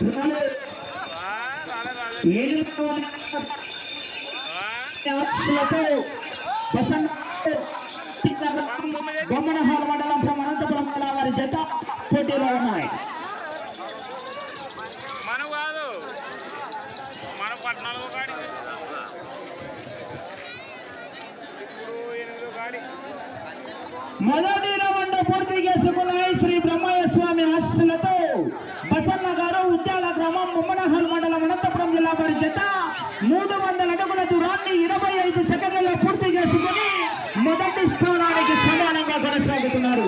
బొమ్మనహాల్ మండలం from అనంతపురం జిల్లా వారి జత పోటీలో ఉన్నాయి మనం కాదు మన పద్నాలుగో గాడి ఇప్పుడు ఎనిమిదో గాడి మొదటి రౌండ్ పూర్తి చేసుకున్నాయి శ్రీ బ్రహ్మయ్య స్వామి ఆశీస్సులతో బసన్న గారు ఉద్యాల గ్రామం ముమ్మనహల్ మండలం అనంతపురం జిల్లా వారి జత మూడు వందల అడుగుల దూరాన్ని ఇరవై ఐదు సెకండ్లలో పూర్తి చేసుకుని మొదటి స్థానానికి సమానంగా కొనసాగుతున్నారు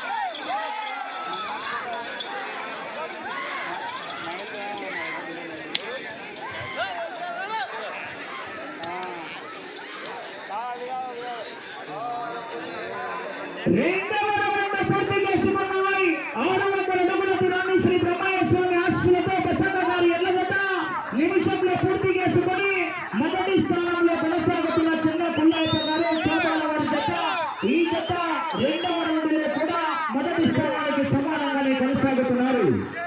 రెండవ రౌండ్ పూర్తి చేసుకున్నాయి ఆరు వందల అడుగుల దూరాన్ని శ్రీ బ్రహ్మయ్య స్వామి ఆశీస్సులతో ప్రసన్న గారి ఎల్ల జత నిమిషంలో పూర్తి చేసుకుని మొదటి స్థానంలో కొనసాగుతున్న చిన్న పుల్లాయప్ప గారు చేపల వారి జత ఈ జత రెండవ రౌండ్లో కూడా మొదటి స్థానానికి సమానంగానే కొనసాగుతున్నారు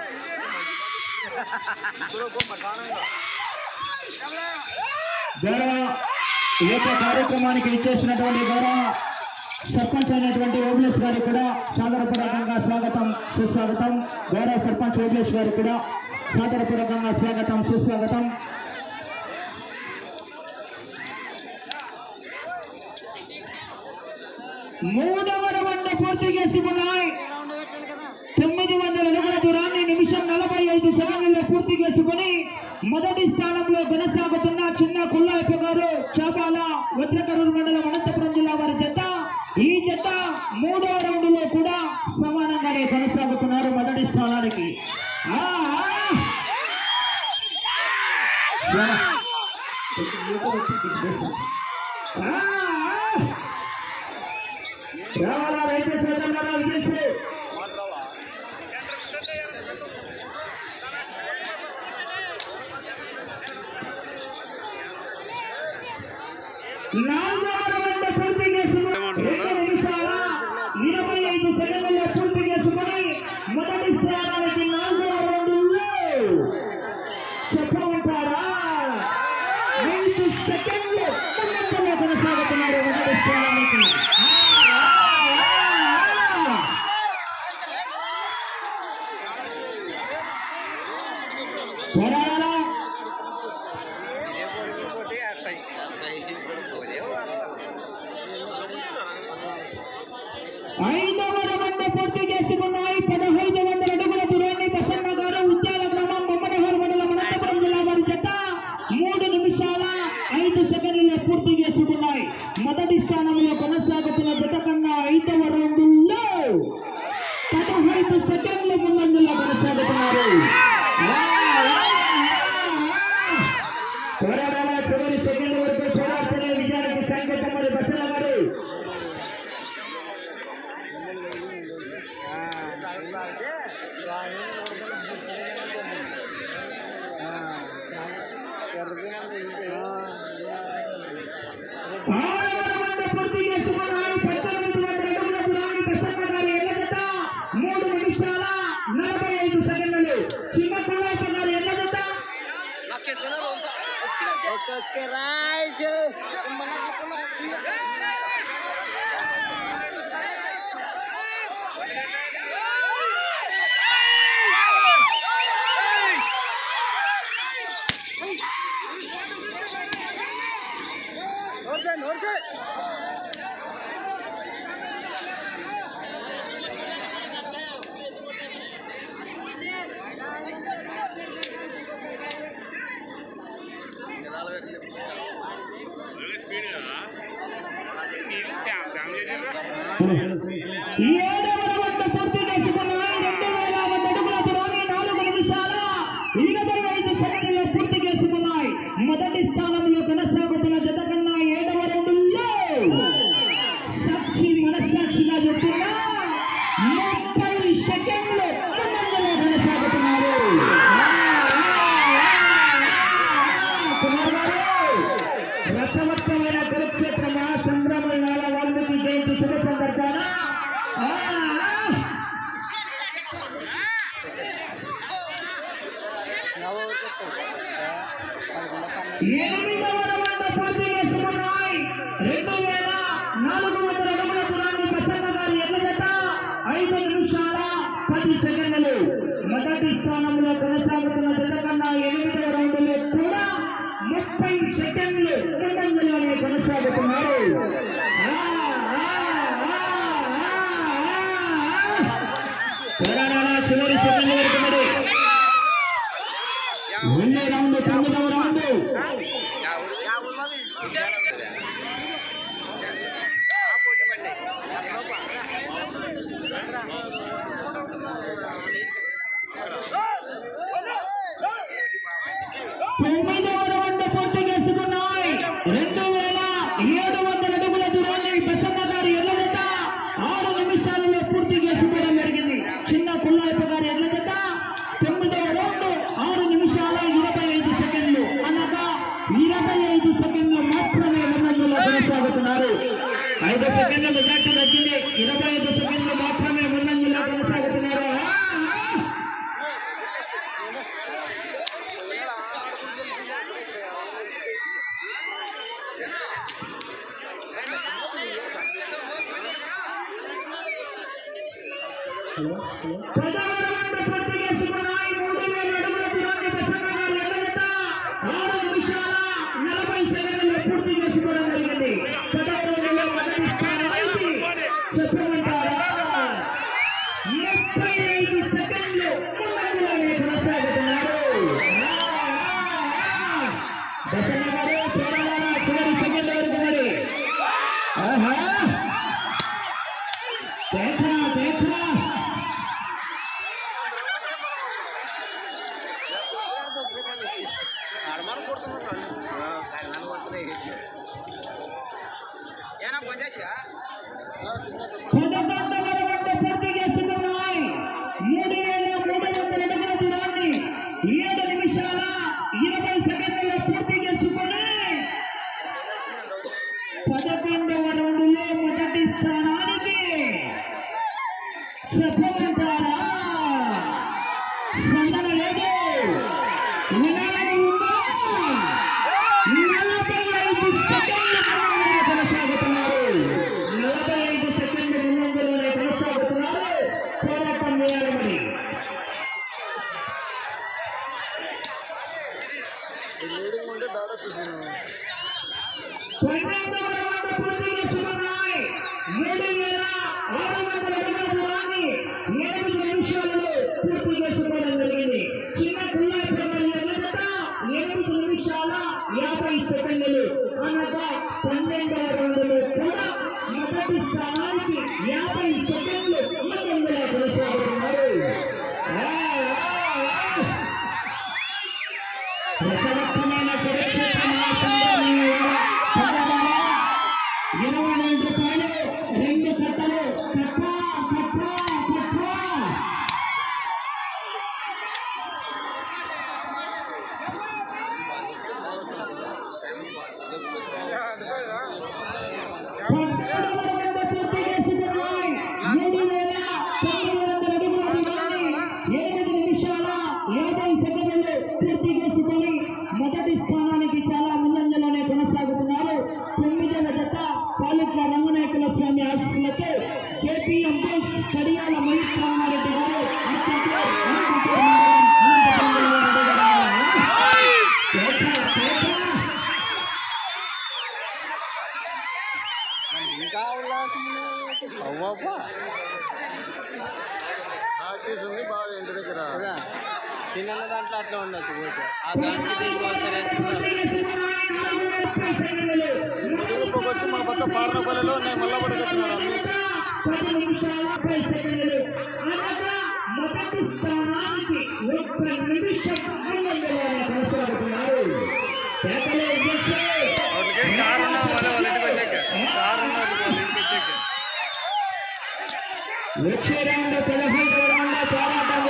గౌరవ ఈ యొక్క కార్యక్రమానికి ఇచ్చేసినటువంటి గౌరవ సర్పంచ్ అయినటువంటి ఓబ్లేష్ గారికి కూడా సాదరపూర్వకంగా స్వాగతం సుస్వాగతం గౌరవ సర్పంచ్ ఓబ్లేష్ గారికి కూడా సాదరపూర్వకంగా స్వాగతం సుస్వాగతం మూడవ రౌండ్ పూర్తి చేసుకున్నాయి తొమ్మిది వందల అడుగుల దూరాన్ని నిమిషం నలభై ఐదు సెకండ్లలో పూర్తి చేసుకుని మొదటి స్థానంలో కొనసాగుతున్న చిన్న కుల్లాయప్ప గారు చాపాల వజ్రకరూరు మండలం అనంతపురం జిల్లా వారి జత ఈ జత మూడో రౌండ్ లో కూడా సమానంగానే కొనసాగుతున్నారు మొదటి స్థానానికి ఆ, ఆ. ఆ, ఆ. రావాలా రైతు సోదరులారా విజయశ్రీ నాలుగవ రౌండ్ పూర్తి చేసుకుని రెండు నిమిషాల ఇరవై ఐదు సెకండ్లలో పూర్తి చేసుకుని మొదటి స్థానానికి నాలుగవ రౌండ్లో చెప్పమంటారా ఐదు సెకండ్లు ముందంజలో కొనసాగుతున్నారు మొదటి స్థానానికి ఆ, ఆ, ఆ. పోరాడాలా ఐదవ రౌండ్ పూర్తి చేసుకున్నాయి పదహైదు వందల అడుగుల దూరాన్ని ప్రసన్న గారు ఉద్యాల గ్రామం బొమ్మనహర్ మండలం అనంతపురం జిల్లా వారి జత మూడు నిమిషాల ఐదు సెకండ్లలో పూర్తి చేసుకున్నాయి మొదటి స్థానంలో కొనసాగుతున్న జత కన్నా ఐదవ రౌండ్లో పదహైదు సెకండ్ల ముందంజలో కొనసాగుతున్నారు వా, వా, వా, వా. పోరాడాల చివరి సెకండ్ వరకు పోరాడుతున్న విజయానికి సంకేతం మరి బసన్న గారు ఆరవ పూర్తి చేసుకున్నాయి పద్దెనిమిది వందల అడుగుల దూరాన్ని ప్రసన్న గారి ఎల్ల జత మూడు నిమిషాల నలభై ఐదు సెకండ్లు చిన్న పుల్లయ్య గారి ఎల్ల జత ఓకే ఓకే రైట్ నోర్చండి నోర్చండి స్పీడ్ కదా నీళ్ళు ట్యామ్ ట్యామ్ చేసేదా ఏడవ రౌండ్ పూర్తి చేసుకున్నాయి రెండు వేల వంద అడుగుల దూరాన్ని నాలుగు నిమిషాల ఇరవై ఐదు సెకండ్లలో పూర్తి చేసుకున్నాయి మొదటి స్థానంలో కొనసాగుతున్న జత కన్నా ఏడవ రౌండ్లో సాక్షి మనస్సాక్షిగా చెప్తున్నా ముప్పై సెకండ్లు ముందంజలో కొనసాగుతున్నారు ఆ, ఆ, ఆ, కుమార్ గారు, రసవత్తమైన కురుక్షేత్ర మహాసంగ్రామ నాల వాల్మీకి జయంతి శుభ సందర్భాన ఆ, ఆ, ఎనిమిదవ రౌండ్ పూర్తి చేసుకున్నాయి రెండు వేల నాలుగు వందల అడుగుల దూరాన్ని ప్రసన్న గారి ఎల్ల జత ఐదు నిమిషాల పది సెకండ్లు మొదటి స్థానంలో కొనసాగుతున్న జత కన్నా ఎనిమిదవ రౌండ్లో కూడా ముప్పై సెకండ్లు ముందంజలోనే కొనసాగుతున్నారు ఆ, ఆ, ఆ, ఆ, ఆ. పోరాడాలా చివరి సెకండ్ వరకు మరి రెండో రౌండ్ తొమ్మిదవ రౌండ్ తొమ్మిదవ రౌండ్ పూర్తి చేసుకున్నాయి రెండు వేల ఏడు వందల అడుగుల దూరాన్ని బసమ్మ గారి ఎల్లజత ఆరు నిమిషాలలో పూర్తి చేసుకోవడం జరిగింది చిన్న పుల్లాయప్ప గారి ఎల్లజత తొమ్మిదవ రౌండ్ ఆరు నిమిషాల ఇరవై ఐదు సెకండ్లు అనగా ఇరవై ఐదు సెకండ్లు మాత్రమే ముందంజలో కొనసాగుతున్నారు ఐదు సెకండ్ల మెజార్టీ తగ్గింది ఇరవై ఐదు సెకండ్లు మాత్రమే ముందంజలో కొనసాగుతున్నారు ఆ, ఆ. ప్రజాదరణ పూర్తి చేసుకున్నాయి మూడు వేల అడుగుల దూరాన్ని ప్రసన్నగారు ఎల్లజత ఆరు నిమిషాల నలభై సెకండ్లు పూర్తి చేసుకోవడం జరిగింది ప్రజాదరణలో మొదటి స్థానానికి చెప్పమంటారా ముప్పై ఐదు సెకండ్లు ముందంజలోనే కొనసాగుతున్నారు ప్రసన్న గారు పోరాడారా చివరి సెకండ్ వరకు మరి ఆహా దేఖా దేఖా ఏనా పనిచేసిగా పదకొండవ రౌండ్ పూర్తి చేసుకున్నాయి మూడు వేల మూడు వందల అడుగుల దూరాన్ని ఏడు నిమిషాల ఇరవై సెకండ్లలో పూర్తి చేసుకుని పదకొండవ రౌండ్లో మొదటి స్థానానికి చెప్పమంటారా స్పందన లేదు వినాలని ఉందా నలభై ఐదు సెకండ్ల ముందంజలో కొనసాగుతున్నారు నలభై ఐదు సెకండ్ల ముందంజలోనే కొనసాగుతున్నారు పోరాటం చేయాలి మరి లీడింగ్ ఉంటే దాడా చూసాను పన్నెండవ రౌండ్ పూర్తి చేసుకున్నాయి మూడు వేల ఆరు వందల అడుగుల దూరాన్ని ఎనిమిది నిమిషాలలో పూర్తి చేసుకోవడం జరిగింది చిన్న కుల్లాయి ప్రకారం ఎన్నదట ఎనిమిది నిమిషాల యాభై సెకండ్లు అనగా పన్నెండవ రౌండ్లో కూడా మొదటి స్థానానికి యాభై సెకండ్లు ముందుగా కొనసాగుతున్నారు ఆ, ఆ, ఆ. ప్రసవత్తమైన కురుక్షేత్ర మహాసంగ్రామం పదవన ఇరవై రెండు రూపాయలు రెండు కట్టలు కట్ట కట్ట కట్ట మొదటి స్థానానికి చాలా ముందంజలోనే కొనసాగుతున్నారు తొమ్మిదవ జత పాలిట్ల రంగనాయకుల స్వామి ఆశీస్సులతో జేపీఎం కడియాల మహేష్ రామారెడ్డి గారు అత్యంత అనంతపురం మండలం అనంతపురం జిల్లా పేట, పేట. ఇంకా అవ్వబ్బా ప్రాక్టీస్ ఉంది బాగా ఇంటి దగ్గర చిన్న దాంట్లో అట్లా ఉండొచ్చు పోతే ఆ దానికి దీనికి వచ్చి మా పక్క పార్నపల్లిలో నేను మళ్ళా కూడా కట్టినారు అన్ని పది నిమిషాల పై సెకండ్లు అనగా మొదటి స్థానానికి ఒక్క నిమిషం ముందంజలోనే కొనసాగుతున్నారు పేటలో వచ్చే వాళ్ళకి కారు ఉన్న వాళ్ళ వాళ్ళ ఇంటికి వచ్చాక కారు ఉన్న వాళ్ళ ఇంటికి వచ్చాక వచ్చే రౌండ్ పదహైదు రౌండ్ పోరాటం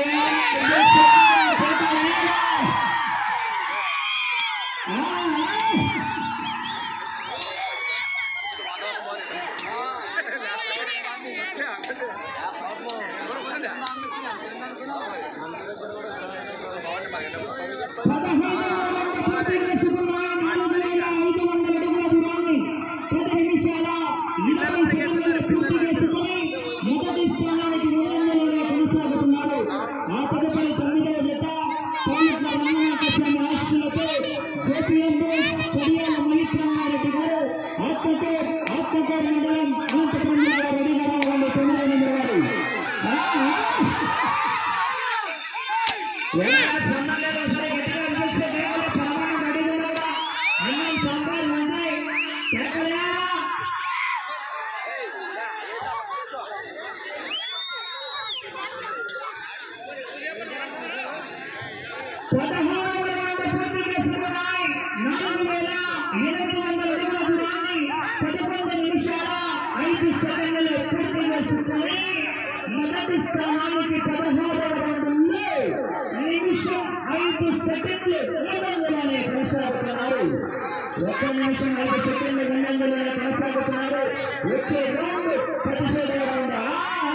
పదహైదు రౌండ్ పూర్తి చేసుకున్నాం పదహారు వందల పూర్తి చేసుకున్నాయి నాలుగు వేల ఎనిమిది వందల అడుగుల దూరాన్ని పదకొండు నిమిషాల ఐదు సెకండ్లు పూర్తి చేసుకుని మొదటి స్థానానికి పదహారవ రౌండ్లో నిమిషం ఐదు సెకండ్లు ముందంజలోనే కొనసాగుతున్నారు ఒక్క నిమిషం ఐదు సెకండ్లు ముందంజలోనే కొనసాగుతున్నారు వచ్చే రౌండ్ పదిహేడవ రౌండ్ ఆ!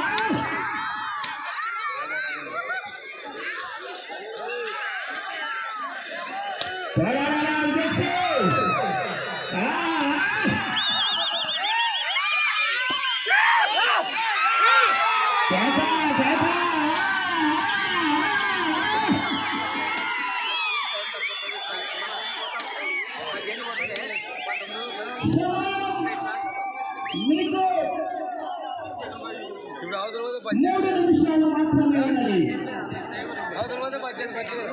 పోరాడాలి అధ్యక్షు. ఆ! చేత, చేత. మీకు ఇప్పుడు అవతల పోతే మూడు నిమిషాలు మాత్రమే ఉన్నది అవతల పోతే పచ్చేది పచ్చేది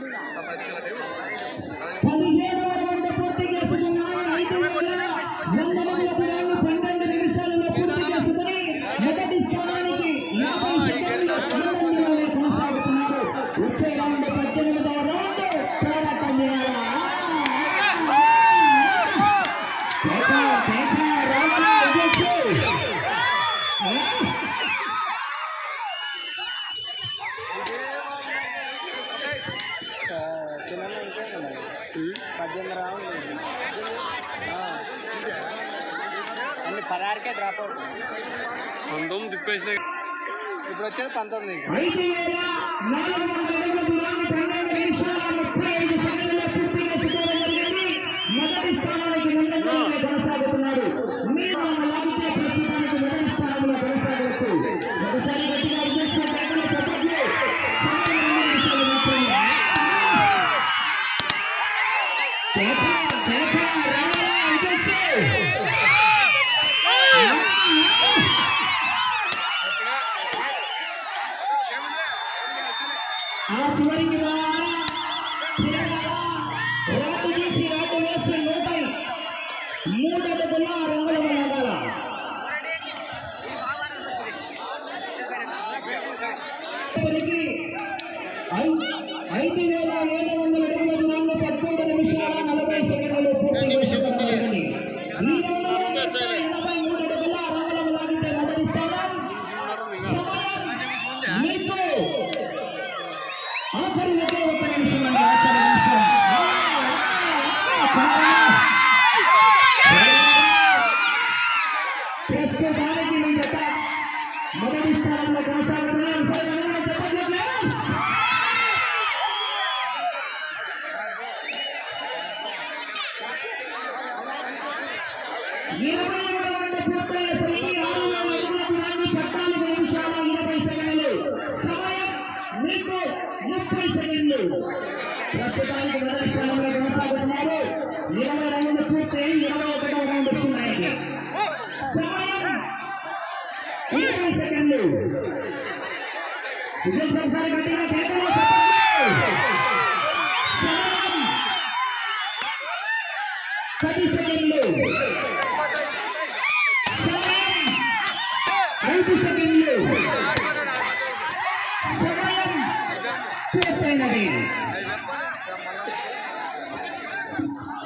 పదిహేడవ రౌండ్ పూర్తి చేసుకున్నారు ఐదు వేల వంద మంది అభిమానులు పన్నెండు నిమిషాలలో పూర్తి చేసుకుని మొదటి స్థానానికి యాభై సెకండ్ల ముందంజలోనే కొనసాగుతున్నారు వచ్చే రౌండ్ పద్దెనిమిదవ రౌండ్ పోరాటం చేయాలా? కేక, కేక, రావాలి అధ్యక్షు. ఆ? సినిమా ఇంకే పద్దెనిమిది రావుంది అన్ని పదహారుకే డ్రాప్ అవుట్ పంతొమ్మిది తిప్పేసినాయి ఇప్పుడు వచ్చేది పంతొమ్మిది ఐదు వేల నాలుగు వందల అడుగుల దూరాన్ని పన్నెండు నిమిషాల ముప్పై ఐదు సెకండ్లలో పూర్తి చేసుకోవడం జరిగింది మొదటి స్థానానికి ముందంజలోనే కొనసాగుతున్నారు మీరు ఆమె లాగితే ప్రస్తుతానికి మొదటి స్థానంలో కొనసాగవచ్చు ఒకసారి గట్టిగా అధ్యక్షుడు కేకలు చెప్పట్లు సమయం రెండు నిమిషాలు మాత్రమే కేక, కేక, రావాలా అధ్యక్షుడు? ఆ చివరికి రావాలా తిరగాలా రాటు తీసి రాటు వేసి నూటై మూడు అడుగుల రంగుల లాగాల ఇప్పటికి ఐ- ఐదు వేల ఏడు వందల అడుగుల దూరాన్ని పదకొండు నిమిషాల నలభై సెకండ్లు పూర్తి చేసుకోవడం జరిగింది ఈ రౌండ్లో ఇంకా ఎనభై మూడు అడుగుల రంగుల లాగితే మొదటి స్థానం సమయం మీకు ఆఖరి ఒకే ఒక్క నిమిషం అండి ఆఖరి నిమిషం ఆ, ఆ, ఆ, ప్రస్తుతానికి మీ జత మొదటి స్థానంలో కొనసాగుతున్నారు సరే ఎవరైనా చెప్పండి ప్లీజ్. ఇరవై ఏడవ రౌండ్ పూర్తయ్యేసరికి ఆరు వేల అడుగుల దూరాన్ని పద్నాలుగు నిమిషాల ఇరవై సెకండ్లు సమయం మీకు ముప్పై సెకండ్లు ప్రస్తుతానికి మొదటి స్థానంలో కొనసాగుతున్నారు ఇరవై రౌండ్లు పూర్తయి ఇరవై ఒకటో రౌండ్ వస్తున్నాయి సమయం ఇరవై సెకండ్లు విజయ్ సంసారి గట్టిగా కేకలు చెప్పండి. సమయం పది సెకండ్లు సమయం ఐదు సెకండ్లు సమయం పూర్తయినది